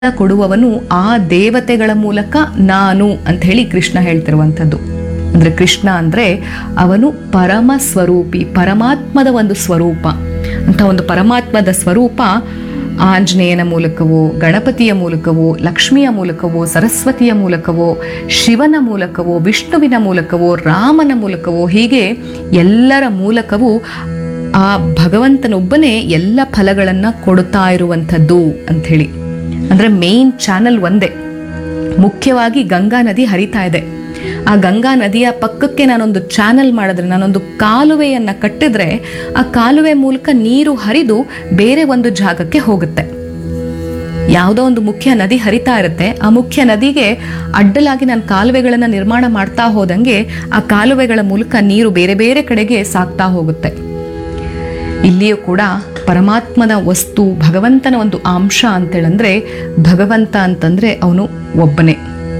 ಕೊಡುವವನು ಆ ದೇವತೆಗಳ ಮೂಲಕ ನಾನು ಅಂತ ಹೇಳಿ ಕೃಷ್ಣ ಹೇಳ್ತಿರುವಂಥದ್ದು ಅಂದ್ರೆ ಕೃಷ್ಣ ಅಂದ್ರೆ ಅವನು ಪರಮ ಸ್ವರೂಪಿ ಪರಮಾತ್ಮದ ಒಂದು ಸ್ವರೂಪ ಅಂತ ಒಂದು ಪರಮಾತ್ಮದ ಸ್ವರೂಪ ಆಂಜನೇಯನ ಮೂಲಕವೋ ಗಣಪತಿಯ ಮೂಲಕವೋ ಲಕ್ಷ್ಮಿಯ ಮೂಲಕವೋ ಸರಸ್ವತಿಯ ಮೂಲಕವೋ ಶಿವನ ಮೂಲಕವೋ ವಿಷ್ಣುವಿನ ಮೂಲಕವೋ ರಾಮನ ಮೂಲಕವೋ ಹೀಗೆ ಎಲ್ಲರ ಮೂಲಕವೂ ಆ ಭಗವಂತನೊಬ್ಬನೇ ಎಲ್ಲ ಫಲಗಳನ್ನ ಕೊಡುತ್ತಾ ಇರುವಂಥದ್ದು ಅಂಥೇಳಿ ಅಂದ್ರೆ ಮೇನ್ ಚಾನಲ್ ಒಂದೇ ಮುಖ್ಯವಾಗಿ ಗಂಗಾ ನದಿ ಹರಿತಾ ಇದೆ ಆ ಗಂಗಾ ನದಿಯ ಪಕ್ಕಕ್ಕೆ ನಾನೊಂದು ಚಾನಲ್ ಮಾಡಿದ್ರೆ ನಾನೊಂದು ಕಾಲುವೆಯನ್ನ ಕಟ್ಟಿದ್ರೆ ಆ ಕಾಲುವೆ ಮೂಲಕ ನೀರು ಹರಿದು ಬೇರೆ ಒಂದು ಜಾಗಕ್ಕೆ ಹೋಗುತ್ತೆ ಯಾವುದೋ ಒಂದು ಮುಖ್ಯ ನದಿ ಹರಿತಾ ಇರುತ್ತೆ ಆ ಮುಖ್ಯ ನದಿಗೆ ಅಡ್ಡಲಾಗಿ ನಾನು ಕಾಲುವೆಗಳನ್ನು ನಿರ್ಮಾಣ ಮಾಡ್ತಾ ಹೋದಂಗೆ ಆ ಕಾಲುವೆಗಳ ಮೂಲಕ ನೀರು ಬೇರೆ ಬೇರೆ ಕಡೆಗೆ ಸಾಗ್ತಾ ಹೋಗುತ್ತೆ ಇಲ್ಲಿಯೂ ಕೂಡ ಪರಮಾತ್ಮನ ವಸ್ತು ಭಗವಂತನ ಒಂದು ಅಂಶ ಅಂತೇಳಂದ್ರೆ ಭಗವಂತ ಅಂತಂದ್ರೆ ಅವನು ಒಬ್ಬನೇ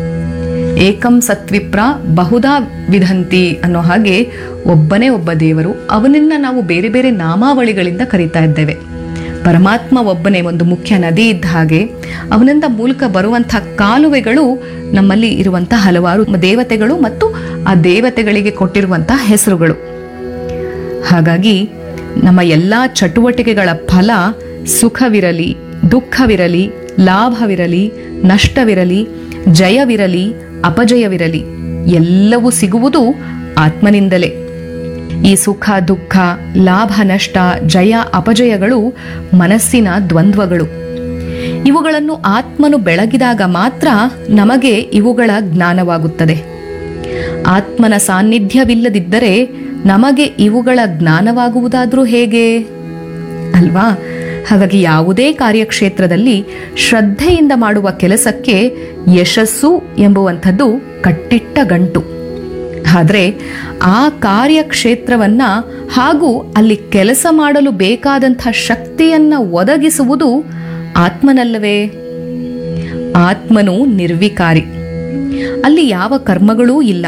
ಏಕಂ ಸತ್ವಿಪ್ರ ಬಹುಧಾ ವಿಧಂತಿ ಅನ್ನೋ ಹಾಗೆ ಒಬ್ಬನೇ ಒಬ್ಬ ದೇವರು ಅವನನ್ನ ನಾವು ಬೇರೆ ಬೇರೆ ನಾಮಾವಳಿಗಳಿಂದ ಕರೀತಾ ಇದ್ದೇವೆ ಪರಮಾತ್ಮ ಒಬ್ಬನೇ ಒಂದು ಮುಖ್ಯ ನದಿ ಇದ್ದ ಹಾಗೆ ಅವನಿಂದ ಮೂಲಕ ಬರುವಂತಹ ಕಾಲುವೆಗಳು ನಮ್ಮಲ್ಲಿ ಇರುವಂತಹ ಹಲವಾರು ದೇವತೆಗಳು ಮತ್ತು ಆ ದೇವತೆಗಳಿಗೆ ಕೊಟ್ಟಿರುವಂತಹ ಹೆಸರುಗಳು ಹಾಗಾಗಿ ನಮ್ಮ ಎಲ್ಲ ಚಟುವಟಿಕೆಗಳ ಫಲ ಸುಖವಿರಲಿ ದುಃಖವಿರಲಿ ಲಾಭವಿರಲಿ ನಷ್ಟವಿರಲಿ ಜಯವಿರಲಿ ಅಪಜಯವಿರಲಿ ಎಲ್ಲವೂ ಸಿಗುವುದು ಆತ್ಮನಿಂದಲೇ ಈ ಸುಖ ದುಃಖ ಲಾಭ ನಷ್ಟ ಜಯ ಅಪಜಯಗಳು ಮನಸ್ಸಿನ ದ್ವಂದ್ವಗಳು ಇವುಗಳನ್ನು ಆತ್ಮನು ಬೆಳಗಿದಾಗ ಮಾತ್ರ ನಮಗೆ ಇವುಗಳ ಜ್ಞಾನವಾಗುತ್ತದೆ ಆತ್ಮನ ಸಾನ್ನಿಧ್ಯವಿಲ್ಲದಿದ್ದರೆ ನಮಗೆ ಇವುಗಳ ಜ್ಞಾನವಾಗುವುದಾದ್ರೂ ಹೇಗೆ ಅಲ್ವಾ ಹಾಗಾಗಿ ಯಾವುದೇ ಕಾರ್ಯಕ್ಷೇತ್ರದಲ್ಲಿ ಶ್ರದ್ಧೆಯಿಂದ ಮಾಡುವ ಕೆಲಸಕ್ಕೆ ಯಶಸ್ಸು ಎಂಬುವಂಥದ್ದು ಕಟ್ಟಿಟ್ಟ ಗಂಟು ಆದರೆ ಆ ಕಾರ್ಯಕ್ಷೇತ್ರವನ್ನ ಹಾಗೂ ಅಲ್ಲಿ ಕೆಲಸ ಮಾಡಲು ಬೇಕಾದಂಥ ಶಕ್ತಿಯನ್ನ ಒದಗಿಸುವುದು ಆತ್ಮನಲ್ಲವೇ ಆತ್ಮನು ನಿರ್ವಿಕಾರಿ ಅಲ್ಲಿ ಯಾವ ಕರ್ಮಗಳೂ ಇಲ್ಲ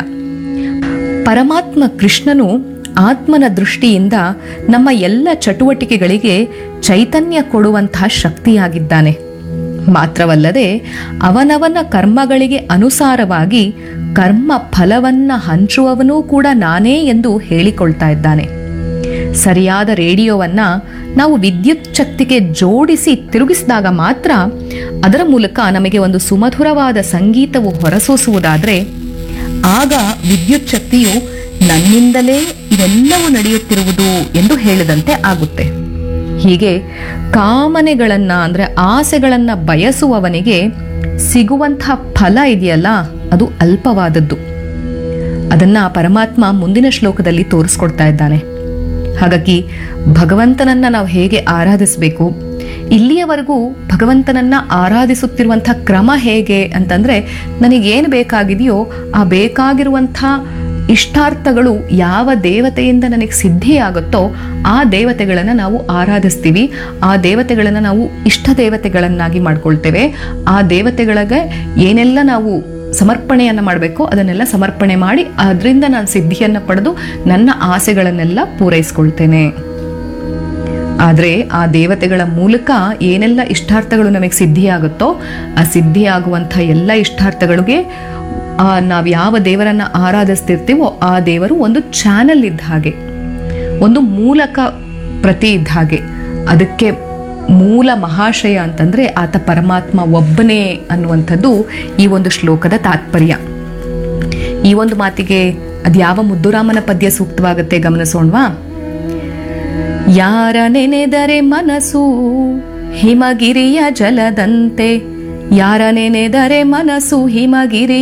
ಪರಮಾತ್ಮ ಕೃಷ್ಣನು ಆತ್ಮನ ದೃಷ್ಟಿಯಿಂದ ನಮ್ಮ ಎಲ್ಲ ಚಟುವಟಿಕೆಗಳಿಗೆ ಚೈತನ್ಯ ಕೊಡುವಂತಹ ಶಕ್ತಿಯಾಗಿದ್ದಾನೆ ಮಾತ್ರವಲ್ಲದೆ ಅವನವನ ಕರ್ಮಗಳಿಗೆ ಅನುಸಾರವಾಗಿ ಕರ್ಮ ಫಲವನ್ನ ಹಂಚುವವನೂ ಕೂಡ ನಾನೇ ಎಂದು ಹೇಳಿಕೊಳ್ತಾ ಇದ್ದಾನೆ ಸರಿಯಾದ ರೇಡಿಯೋವನ್ನ ನಾವು ವಿದ್ಯುತ್ ಶಕ್ತಿಗೆ ಜೋಡಿಸಿ ತಿರುಗಿಸಿದಾಗ ಮಾತ್ರ ಅದರ ಮೂಲಕ ನಮಗೆ ಒಂದು ಸುಮಧುರವಾದ ಸಂಗೀತವು ಹೊರಸೂಸುವುದಾದ್ರೆ ಆಗ ವಿದ್ಯುತ್ ಶಕ್ತಿಯು ನನ್ನಿಂದಲೇ ಇವೆಲ್ಲವೂ ನಡೆಯುತ್ತಿರುವುದು ಎಂದು ಹೇಳಿದಂತೆ ಆಗುತ್ತೆ ಹೀಗೆ ಕಾಮನೆಗಳನ್ನ ಅಂದ್ರೆ ಆಸೆಗಳನ್ನ ಬಯಸುವವನಿಗೆ ಸಿಗುವಂತಹ ಫಲ ಇದೆಯಲ್ಲ ಅದು ಅಲ್ಪವಾದದ್ದು ಅದನ್ನ ಪರಮಾತ್ಮ ಮುಂದಿನ ಶ್ಲೋಕದಲ್ಲಿ ತೋರಿಸ್ಕೊಡ್ತಾ ಇದ್ದಾನೆ ಹಾಗಾಗಿ ಭಗವಂತನನ್ನ ನಾವು ಹೇಗೆ ಆರಾಧಿಸಬೇಕು ಇಲ್ಲಿಯವರೆಗೂ ಭಗವಂತನನ್ನ ಆರಾಧಿಸುತ್ತಿರುವಂಥ ಕ್ರಮ ಹೇಗೆ ಅಂತಂದ್ರೆ ನನಗೇನು ಬೇಕಾಗಿದೆಯೋ ಆ ಬೇಕಾಗಿರುವಂಥ ಇಷ್ಟಾರ್ಥಗಳು ಯಾವ ದೇವತೆಯಿಂದ ನನಗೆ ಸಿದ್ಧಿಯಾಗುತ್ತೋ ಆ ದೇವತೆಗಳನ್ನು ನಾವು ಆರಾಧಿಸ್ತೀವಿ ಆ ದೇವತೆಗಳನ್ನು ನಾವು ಇಷ್ಟ ದೇವತೆಗಳನ್ನಾಗಿ ಮಾಡ್ಕೊಳ್ತೇವೆ ಆ ದೇವತೆಗಳಿಗೆ ಏನೆಲ್ಲ ನಾವು ಸಮರ್ಪಣೆಯನ್ನ ಮಾಡಬೇಕು ಅದನ್ನೆಲ್ಲ ಸಮರ್ಪಣೆ ಮಾಡಿ ಅದರಿಂದ ನಾನು ಸಿದ್ಧಿಯನ್ನ ಪಡೆದು ನನ್ನ ಆಸೆಗಳನ್ನೆಲ್ಲ ಪೂರೈಸ್ಕೊಳ್ತೇನೆ ಆದರೆ ಆ ದೇವತೆಗಳ ಮೂಲಕ ಏನೆಲ್ಲ ಇಷ್ಟಾರ್ಥಗಳು ನಮಗೆ ಸಿದ್ಧಿಯಾಗುತ್ತೋ ಆ ಸಿದ್ಧಿಯಾಗುವಂಥ ಎಲ್ಲ ಇಷ್ಟಾರ್ಥಗಳಿಗೆ ಆ ನಾವು ಯಾವ ದೇವರನ್ನ ಆರಾಧಿಸ್ತಿರ್ತೀವೋ ಆ ದೇವರು ಒಂದು ಚಾನಲ್ ಇದ್ದ ಹಾಗೆ ಒಂದು ಮೂಲಕ ಪ್ರತಿ ಇದ್ದ ಹಾಗೆ ಅದಕ್ಕೆ ಮೂಲ ಮಹಾಶಯ ಅಂತಂದ್ರೆ ಆತ ಪರಮಾತ್ಮ ಒಬ್ಬನೇ ಅನ್ನುವಂಥದ್ದು ಈ ಒಂದು ಶ್ಲೋಕದ ತಾತ್ಪರ್ಯ ಈ ಒಂದು ಮಾತಿಗೆ ಅದ್ಯಾವ ಮುದ್ದುರಾಮನ ಪದ್ಯ ಸೂಕ್ತವಾಗುತ್ತೆ ಗಮನಿಸೋಣವಾ ಯಾರ ನೆನೆದರೆ ಮನಸ್ಸು ಹಿಮಗಿರಿಯ ಜಲದಂತೆ ಯಾರ ನೆನೆದರೆ ಮನಸ್ಸು ಹಿಮಗಿರಿ